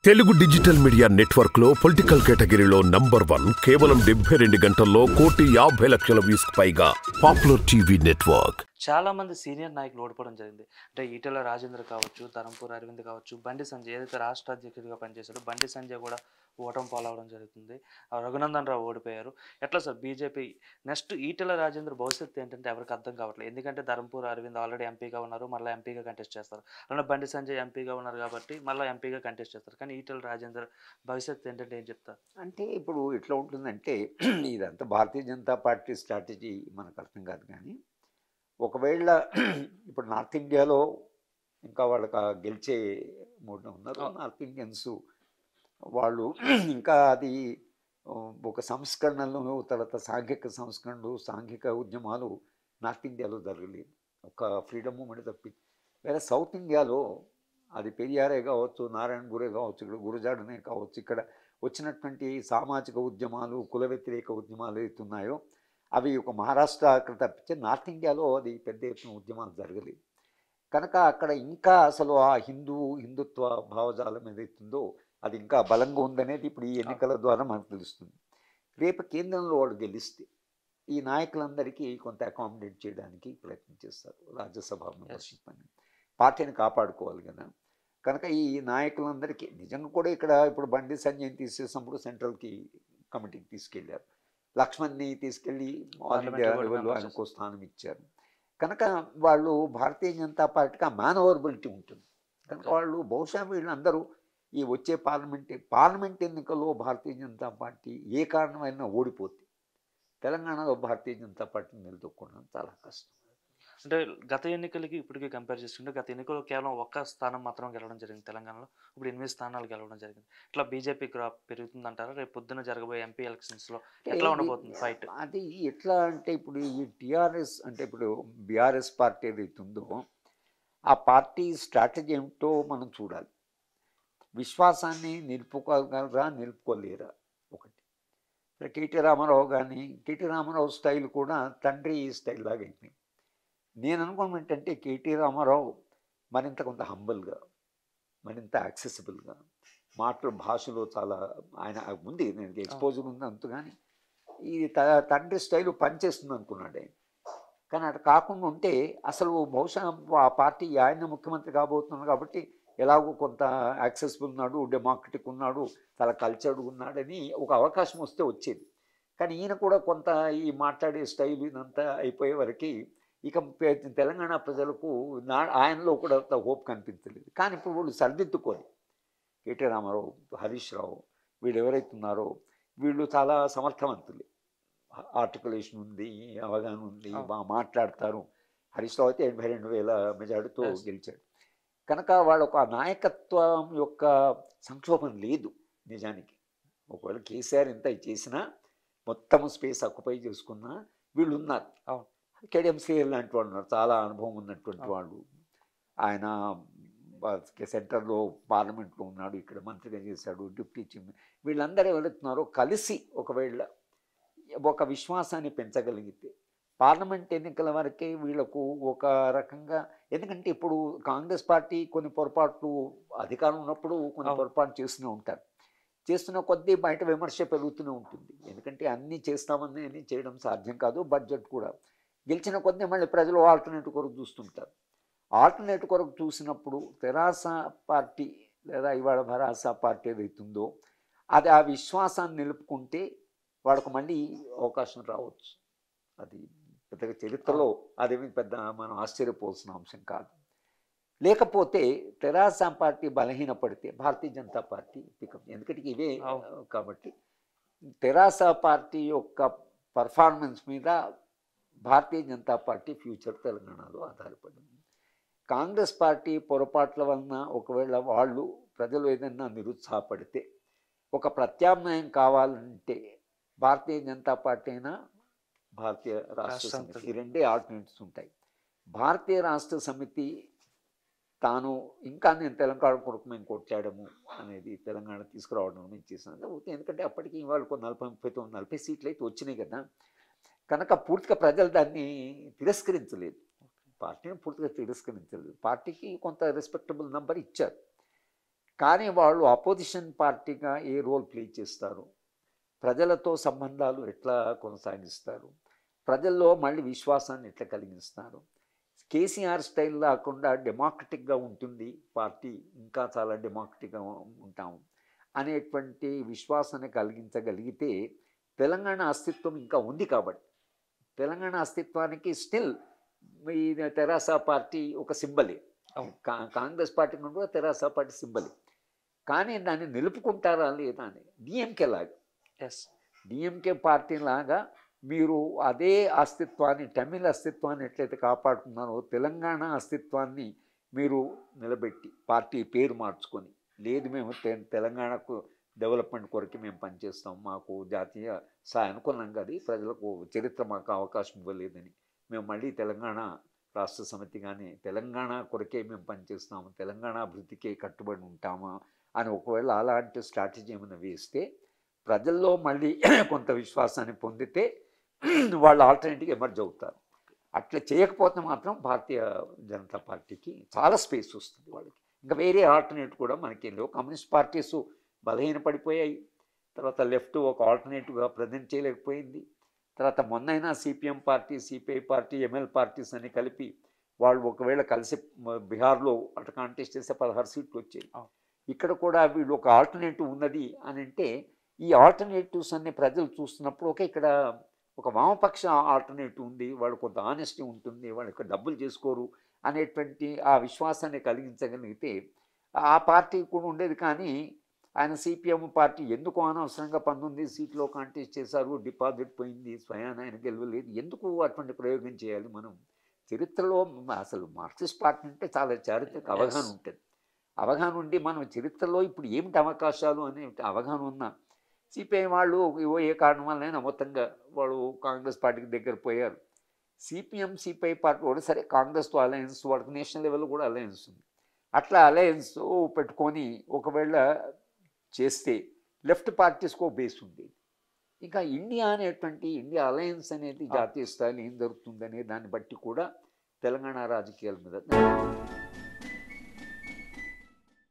Telugu digital media network లో political కేటగిరీలో number one కేవలం డెబ్బై రెండు గంటల్లో కోటి యాభై లక్షల వ్యూస్ పైగా పాపులర్ టీవీ నెట్వర్క్ చాలా మంది సీనియర్ నాయకులు ఓడిపోవడం జరిగింది అంటే ఈటెల రాజేంద్ర కావచ్చు ధరంపూర్ అరవింద్ కావచ్చు బండి సంజయ్ ఏదైతే రాష్ట్ర అధ్యక్షుడిగా పనిచేశాడో బండి సంజయ్ కూడా ఓటమి పాలవడం జరుగుతుంది ఆ రఘునందన్ రావు ఓడిపోయారు ఎట్లా sir BJP next Etela Rajendra భవిష్యత్తు ఏంటంటే ఎవరికి అర్థం కావట్లేదు ఎందుకంటే ధరంపూర్ అరవింద్ ఆల్రెడీ ఎంపీగా ఉన్నారు మళ్ళీ ఎంపీగా కంటెస్ట్ చేస్తారు అలానే బండి సంజయ్ ఎంపీగా ఉన్నారు కాబట్టి మళ్ళీ ఎంపీగా కంటెస్ట్ చేస్తారు కానీ ఈటెల రాజేంద్ర భవిష్యత్తు ఏంటంటే ఏం చెప్తారు అంటే ఇప్పుడు ఎట్లా ఉంటుందంటే ఇదంతా భారతీయ జనతా పార్టీ స్ట్రాటజీ మనకు అర్థం కాదు కానీ ఒకవేళ ఇప్పుడు నార్త్ ఇండియాలో ఇంకా వాళ్ళకి ఆ గెలిచే మూడు ఉన్నారు అవును. నార్త్ ఇండియన్స్ వాళ్ళు ఇంకా అది ఆ, ఒక సంస్కరణలు తర్వాత సాంఘిక సంస్కరణలు సాంఘిక ఉద్యమాలు నార్త్ ఇండియాలో జరగలేదు ఒక ఫ్రీడమ్ మూమెంట్ తప్పి వేరే సౌత్ ఇండియాలో అది పెరియారే కావచ్చు నారాయణ గురే కావచ్చు ఇక్కడ గురజాడనే కావచ్చు ఇక్కడ వచ్చినటువంటి సామాజిక ఉద్యమాలు కుల వ్యతిరేక ఉద్యమాలు ఏతున్నాయో అవి ఒక మహారాష్ట్ర అక్కడ తప్పించి నార్త్ ఇండియాలో అది పెద్ద ఎత్తున ఉద్యమాలు జరగలేదు కనుక అక్కడ ఇంకా అసలు ఆ హిందూ హిందుత్వ భావజాలం ఏదైతుందో అది ఇంకా బలంగా ఉందనేది ఇప్పుడు ఈ ఎన్నికల ద్వారా మనకు తెలుస్తుంది రేపు కేంద్రంలో వాడు గెలిస్తే ఈ నాయకులందరికీ కొంత అకామిడేట్ చేయడానికి ప్రయత్నం చేస్తారు రాజ్యసభ మెంబర్షిప్ అని పార్టీని కాపాడుకోవాలి కదా కనుక ఈ నాయకులందరికీ నిజంగా కూడా ఇక్కడ ఇప్పుడు బండి సంజయ్ని తీసేసినప్పుడు సెంట్రల్కి కమిటీకి తీసుకెళ్లారు లక్ష్మణ్ని తీసుకెళ్ళి ఆల్ Parliamentary ఇండియా board లెవెల్లో members. ఆయనకు స్థానం ఇచ్చారు కనుక వాళ్ళు భారతీయ జనతా పార్టీకి ఆ మేనవరబిలిటీ ఉంటుంది కనుక Okay. వాళ్ళు బహుశా వీళ్ళందరూ ఈ వచ్చే పార్లమెంట్ పార్లమెంట్ ఎన్నికల్లో భారతీయ జనతా పార్టీ ఏ కారణమైనా ఓడిపోతే తెలంగాణలో భారతీయ జనతా పార్టీని నిలదొక్కడం చాలా కష్టం అంటే గత ఎన్నికలకి ఇప్పటికి కంపేర్ చేసుకుంటే గత ఎన్నికల్లో కేవలం ఒక్క స్థానం మాత్రం గెలవడం జరిగింది తెలంగాణలో ఇప్పుడు ఎనిమిది స్థానాలు గెలవడం జరిగింది ఇట్లా బీజేపీ గ్రాఫ్ పెరుగుతుందంటారా రేపు పొద్దున జరగబోయే ఎంపీ ఎలక్షన్స్లో ఎట్లా ఉండబోతుంది ఫైట్ అది ఎట్లా అంటే ఇప్పుడు ఈ టిఆర్ఎస్ అంటే ఇప్పుడు బీఆర్ఎస్ పార్టీ ఏదైతే ఉందో ఆ పార్టీ స్ట్రాటజీ ఏమిటో మనం చూడాలి విశ్వాసాన్ని నిలుపుకోగలరా నిలుపుకోలేరా ఒకటి ఇప్పుడు కేటీ రామారావు కానీ కేటీ రామారావు స్టైల్ కూడా తండ్రి స్టైల్ లాగా అయిపోయింది నేను అనుకోవడం ఏంటంటే కేటీ రామారావు మరింత కొంత హంబల్గా మరింత యాక్సెసిబుల్గా మాటలు భాషలో చాలా ఆయన ఉంది నేను ఎక్స్పోజర్ ఉంది అంత కానీ ఈ త- తండ్రి స్టైల్ పనిచేస్తుంది అనుకున్నాడు ఆయన కానీ అటు కాకుండా ఉంటే అసలు బహుశా ఆ పార్టీ ఆయన ముఖ్యమంత్రి కాబోతున్నాడు కాబట్టి ఎలాగో కొంత యాక్సెసిబుల్ ఉన్నాడు డెమోక్రటిక్ ఉన్నాడు చాలా కల్చర్డ్ ఉన్నాడని ఒక అవకాశం వస్తే వచ్చేది కానీ ఈయన కూడా కొంత ఈ మాట్లాడే స్టైల్ ఇదంతా అయిపోయే వరకు ఇక పె- తెలంగాణ ప్రజలకు నా ఆయనలో కూడా అంత హోప్ కనిపించలేదు కానీ ఇప్పుడు వాళ్ళు సర్దిద్దుకొని కేటీ రామారావు హరీష్ రావు వీళ్ళు ఎవరైతే ఉన్నారో వీళ్ళు చాలా సమర్థవంతులు ఆర్టికులేషన్ ఉంది అవగాహన ఉంది అవును. బాగా మాట్లాడతారు హరీష్ రావు అయితే ఎనభై రెండు వేల మెజార్టీతో Yes. గెలిచాడు కనుక వాళ్ళకు ఆ నాయకత్వం యొక్క సంక్షోభం లేదు నిజానికి ఒకవేళ కేసీఆర్ ఇంత చేసినా మొత్తం స్పేస్ అక్యుపై చేసుకున్నా వీళ్ళు ఉన్నారు అవును. కేడిఎంసీ లాంటి వాళ్ళు ఉన్నారు చాలా అనుభవం ఉన్నటువంటి అవును. వాళ్ళు ఆయన బ- సెంటర్లో పార్లమెంట్లో ఉన్నాడు ఇక్కడ మంత్రిగా చేశాడు డిప్యూటీ చీఫ్ వీళ్ళందరూ ఎవరుతున్నారో కలిసి ఒకవేళ ఒక విశ్వాసాన్ని పెంచగలిగితే పార్లమెంట్ ఎన్నికల వరకే వీళ్ళకు ఒక రకంగా ఎందుకంటే ఇప్పుడు కాంగ్రెస్ పార్టీ కొన్ని పొరపాట్లు అధికారం ఉన్నప్పుడు కొన్ని అవును. పొరపాటు చేస్తూనే ఉంటారు చేస్తున్న కొద్దీ బయట విమర్శ పెరుగుతూనే ఉంటుంది ఎందుకంటే అన్నీ చేస్తామని అన్ని చేయడం సాధ్యం కాదు బడ్జెట్ కూడా గెలిచిన కొద్దీ మళ్ళీ ప్రజలు ఆల్టర్నేటివ్ కొరకు చూస్తుంటారు ఆల్టర్నేటివ్ కొరకు చూసినప్పుడు తెరాస పార్టీ లేదా ఇవాళ భరాస పార్టీ ఏదైతుందో అది ఆ విశ్వాసాన్ని నిలుపుకుంటే వాళ్ళకు మళ్ళీ అవకాశం రావచ్చు అది పెద్దగా చరిత్రలో అదేమి పెద్ద మనం ఆశ్చర్యపోవాల్సిన అంశం కాదు లేకపోతే తెరాస పార్టీ బలహీనపడితే భారతీయ జనతా పార్టీ పికప్ ఎందుకంటే ఇవే అవును. కాబట్టి తెరాస పార్టీ యొక్క పర్ఫార్మెన్స్ మీద భారతీయ జనతా పార్టీ ఫ్యూచర్ తెలంగాణలో ఆధారపడింది కాంగ్రెస్ పార్టీ పొరపాట్ల వలన ఒకవేళ వాళ్ళు ప్రజలు ఏదైనా నిరుత్సాహపడితే ఒక ప్రత్యామ్నాయం కావాలంటే భారతీయ జనతా పార్టీ అయినా భారతీయ రాష్ట్ర రాష్ట్ర సమితి సమితి. ఈ రెండే ఆల్టర్నేటివ్స్ ఉంటాయి భారతీయ రాష్ట్ర సమితి తాను ఇంకా నేను తెలంగాణ కొరకు మేము కొట్టాడము అనేది తెలంగాణ తీసుకురావడం మేము చేసినాను ఎందుకంటే అప్పటికి వాళ్ళు కొన్ని నలభై ముప్పై తొమ్మిది నలభై సీట్లు అయితే వచ్చినాయి కదా కనుక పూర్తిగా ప్రజలు దాన్ని తిరస్కరించలేదు పార్టీని పూర్తిగా తిరస్కరించలేదు పార్టీకి కొంత రెస్పెక్టబుల్ నెంబర్ ఇచ్చారు కానీ వాళ్ళు అపోజిషన్ పార్టీగా ఏ రోల్ ప్లే చేస్తారు ప్రజలతో సంబంధాలు ఎట్లా కొనసాగిస్తారు ప్రజల్లో మళ్ళీ విశ్వాసాన్ని ఎట్లా కలిగిస్తారు కేసీఆర్ స్టైల్ కాకుండా డెమోక్రటిక్గా ఉంటుంది పార్టీ ఇంకా చాలా డెమోక్రటిక్గా ఉంటాము అనేటువంటి విశ్వాసాన్ని కలిగించగలిగితే తెలంగాణ అస్తిత్వం ఇంకా ఉంది కాబట్టి తెలంగాణ అస్తిత్వానికి స్టిల్ ఈ తెరాస పార్టీ ఒక సింబలే అవును. కా కాంగ్రెస్ పార్టీ కూడా తెరాస పార్టీ సింబలే కానీ దాన్ని నిలుపుకుంటారా లేదా అని డిఎంకే లాగా ఎస్ డిఎంకే పార్టీ లాగా మీరు అదే అస్తిత్వాన్ని తమిళ అస్తిత్వాన్ని ఎట్లయితే కాపాడుతున్నారో తెలంగాణ అస్తిత్వాన్ని మీరు నిలబెట్టి పార్టీ పేరు మార్చుకొని లేదు మేము తె- తెలంగాణకు డెవలప్మెంట్ కొరకు మేము పనిచేస్తాం మాకు జాతీయ స్థాయి అనుకున్నాం కదా ప్రజలకు చరిత్ర మాకు అవకాశం ఇవ్వలేదని మేము మళ్ళీ తెలంగాణ రాష్ట్ర సమితి కానీ తెలంగాణ కొరకే మేము పనిచేస్తాము తెలంగాణ అభివృద్ధికే కట్టుబడి ఉంటాము అని ఒకవేళ అలాంటి స్ట్రాటజీ ఏమైనా వేస్తే ప్రజల్లో మళ్ళీ కొంత విశ్వాసాన్ని పొందితే వాళ్ళు ఆల్టర్నేటివ్ ఎమర్జ్ అవుతారు అట్లా చేయకపోతే మాత్రం భారతీయ జనతా పార్టీకి చాలా స్పేస్ వస్తుంది వాళ్ళకి ఇంకా వేరే ఆల్టర్నేట్ కూడా మనకి లేవు కమ్యూనిస్ట్ పార్టీస్ బలహీనపడిపోయాయి తర్వాత లెఫ్ట్ ఒక ఆల్టర్నేటివ్గా ప్రజెంట్ చేయలేకపోయింది తర్వాత మొన్నైనా CPM party CPI party ML parties అని కలిపి వాళ్ళు ఒకవేళ కలిసి మ- బీహార్లో అటు కాంటెస్ట్ చేస్తే పదహారు సీట్లు వచ్చాయి అవును. ఇక్కడ కూడా వీళ్ళు ఒక ఆల్టర్నేటివ్ ఉన్నది అని అంటే ఈ ఆల్టర్నేటివ్స్ అన్ని ప్రజలు చూస్తున్నప్పుడు ఓకే ఇక్కడ ఒక వామపక్ష ఆల్టర్నేటివ్ ఉంది వాళ్ళు కొంత ఆనెస్టీ ఉంటుంది వాళ్ళు ఇక్కడ డబ్బులు చేసుకోరు అనేటువంటి ఆ విశ్వాసాన్ని కలిగించగలిగితే ఆ పార్టీ కూడా ఉండేది కానీ ఆయన సిపిఎం పార్టీ ఎందుకు అనవసరంగా పంతొమ్మిది సీట్లో కాంటెస్ట్ చేశారు డిపాజిట్ పోయింది స్వయాన ఆయన గెలవలేదు ఎందుకు అటువంటి ప్రయోగం చేయాలి మనం చరిత్రలో మ- అసలు మార్క్సిస్ట్ పార్టీ అంటే చాలా చారిత్రక అవగాహన Yes. ఉంటుంది అవగాహన ఉండి మనం చరిత్రలో ఇప్పుడు ఏమిటి అవకాశాలు అనే అవగాహన ఉన్న సిపిఐ వాళ్ళు ఏవో ఏ కారణం వల్లైనా మొత్తంగా వాళ్ళు కాంగ్రెస్ పార్టీకి దగ్గర పోయారు సిపిఎం సిపిఐ పార్టీ కూడా సరే కాంగ్రెస్తో అలయన్స్ వాళ్ళకి నేషనల్ లెవెల్లో కూడా అలయన్స్ ఉంది అట్లా అలయన్స్ పెట్టుకొని ఒకవేళ చేస్తే లెఫ్ట్ పార్టీస్కో బేస్ ఉండేది ఇంకా ఇండియా అనేటువంటి ఇండియా అలయన్స్ అనేది జాతీయ స్థాయిలో ఏం జరుగుతుందనే దాన్ని బట్టి కూడా తెలంగాణ రాజకీయాల మీద